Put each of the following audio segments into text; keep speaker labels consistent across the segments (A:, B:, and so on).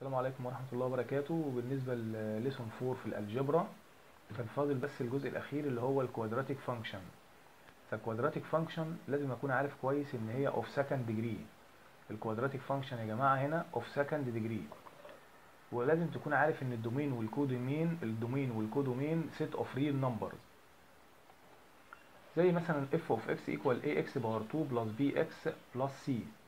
A: السلام عليكم ورحمة الله وبركاته بالنسبة لليسون 4 في الالجبرا كان فاضل بس الجزء الأخير اللي هو الكوادراتيك فانكشن فالكوادراتيك فانكشن لازم أكون عارف كويس إن هي اوف سكند ديجري الكوادراتيك فانكشن يا جماعة هنا اوف سكند ديجري ولازم تكون عارف إن الدومين والكودومين الدومين والكودومين سيت اوف ريل نمبرز زي مثلا f of x equal ax باور 2 plus bx plus c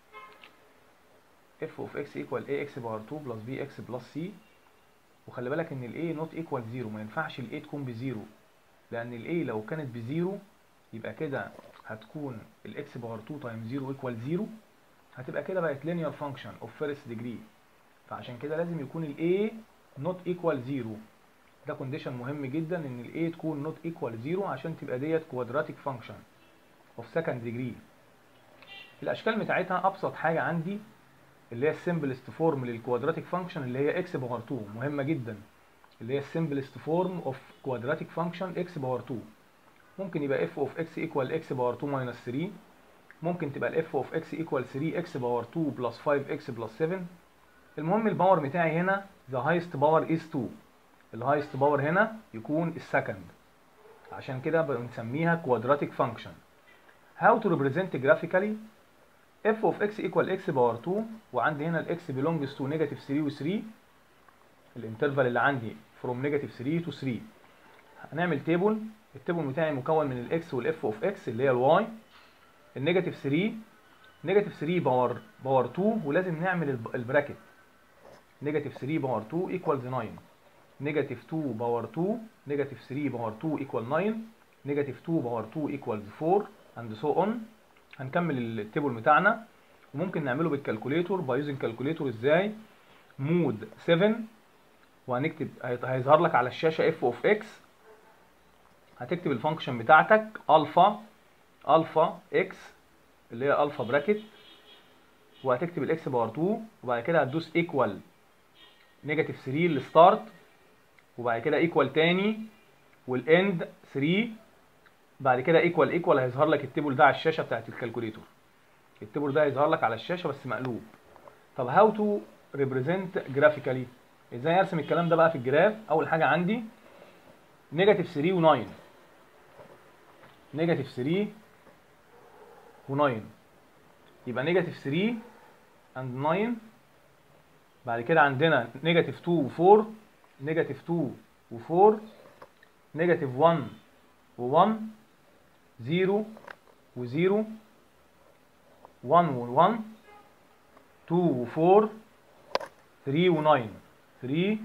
A: f of x equal ax باور 2 plus bx plus c وخلي بالك ان ال a not equal 0 ما ينفعش ال a تكون بزيرو لان ال a لو كانت بزيرو يبقى كده هتكون ال x باور 2 times 0 equal 0 هتبقى كده بقت linear function of first degree فعشان كده لازم يكون ال a not equal 0 ده كونديشن مهم جدا ان ال a تكون not equal 0 عشان تبقى ديت كوادراتيك فانكشن of second degree الاشكال بتاعتها ابسط حاجه عندي اللي هي السمبلست فورم للكوادراتيك فانكشن اللي هي اكس باور 2 مهمه جدا اللي هي السمبلست فورم اوف كوادراتيك فانكشن اكس باور 2 ممكن يبقى اف اوف اكس ايكوال اكس باور 2 ماينس 3 ممكن تبقى الاف اوف اكس ايكوال 3 اكس باور 2 بلس 5 اكس بلس 7 المهم الباور بتاعي هنا ذا هايست باور از 2 الهايست باور هنا يكون السكند عشان كده بنسميها كوادراتيك فانكشن how to represent graphically f of x equal x باور 2 وعندي هنا ال x belongs to negative 3 و 3 الانترفال اللي عندي from negative 3 to 3 هنعمل تيبل التيبل بتاعي مكون من ال x وال f of x اللي هي ال y النيجاتيف 3 نيجاتيف 3 باور باور 2 ولازم نعمل البراكت نيجاتيف 3 باور 2 ايكوالز 9 نيجاتيف 2 باور 2 نيجاتيف 3 باور 2 ايكوال 9 نيجاتيف 2 باور 2 ايكوالز 4 اند سو اون هنكمل التيبل بتاعنا وممكن نعمله بالكالكوليتور باي يوزنج كالكوليتور ازاي مود 7 وهنكتب هيظهر لك على الشاشه اف اوف اكس هتكتب الفانكشن بتاعتك الفا الفا اكس اللي هي الفا براكت وهتكتب الاكس باور 2 وبعد كده هتدوس ايكوال نيجاتيف 3 للستارت وبعد كده ايكوال تاني والاند 3 بعد كده ايكوال ايكوال هيظهر لك التيبل ده على الشاشه بتاعت الكالكوليتور التيبل ده هيظهر لك على الشاشه بس مقلوب طب هاو تو ريبريزنت جرافيكالي ازاي ارسم الكلام ده بقى في الجراف اول حاجه عندي نيجاتيف 3 و9 نيجاتيف 3 و9 يبقى نيجاتيف 3 اند 9 بعد كده عندنا نيجاتيف 2 و4 نيجاتيف 2 و4 نيجاتيف 1 و1 0 و0 1 و1 2 و4 3 و9 3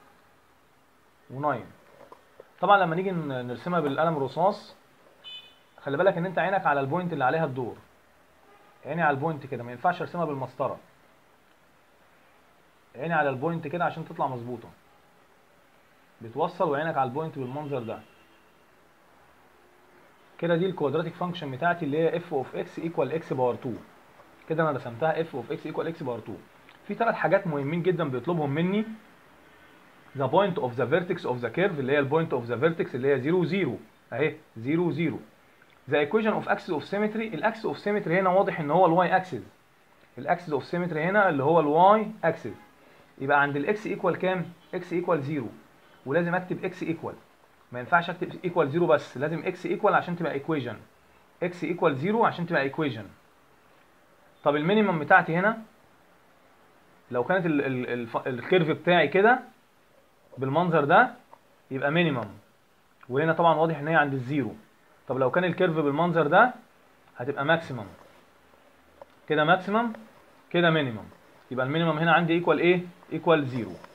A: و9 طبعا لما نيجي نرسمها بالقلم الرصاص خلي بالك ان انت عينك على البوينت اللي عليها الدور عيني على البوينت كده ما ينفعش ارسمها بالمسطره عيني على البوينت كده عشان تطلع مظبوطه بتوصل وعينك على البوينت بالمنظر ده كده دي الكوادراتيك فانكشن بتاعتي اللي هي اف اوف اكس ايكوال اكس باور 2 كده انا رسمتها اف اوف اكس ايكوال اكس باور 2 في ثلاث حاجات مهمين جدا بيطلبهم مني ذا بوينت اوف ذا فيرتكس اوف ذا كيرف اللي هي البوينت اوف ذا فيرتكس اللي هي 0 0 اهي 0 0 ذا ايكويشن اوف اكسس اوف سيمتري الاكسس اوف سيمتري هنا واضح ان هو الواي اكسس الاكسس اوف سيمتري هنا اللي هو الواي اكسس يبقى عند الاكس ايكوال كام اكس ايكوال 0 ولازم اكتب اكس ايكوال ما ينفعش اكتب ايكوال 0 بس لازم اكس ايكوال عشان تبقى ايكويشن اكس ايكوال 0 عشان تبقى ايكويشن طب المينيمم بتاعتي هنا لو كانت ال ال ال الكيرف بتاعي كده بالمنظر ده يبقى مينيمم وهنا طبعا واضح ان هي عند الزيرو طب لو كان الكيرف بالمنظر ده هتبقى ماكسيمم كده ماكسيمم كده مينيمم يبقى المينيمم هنا عندي ايكوال ايه ايكوال 0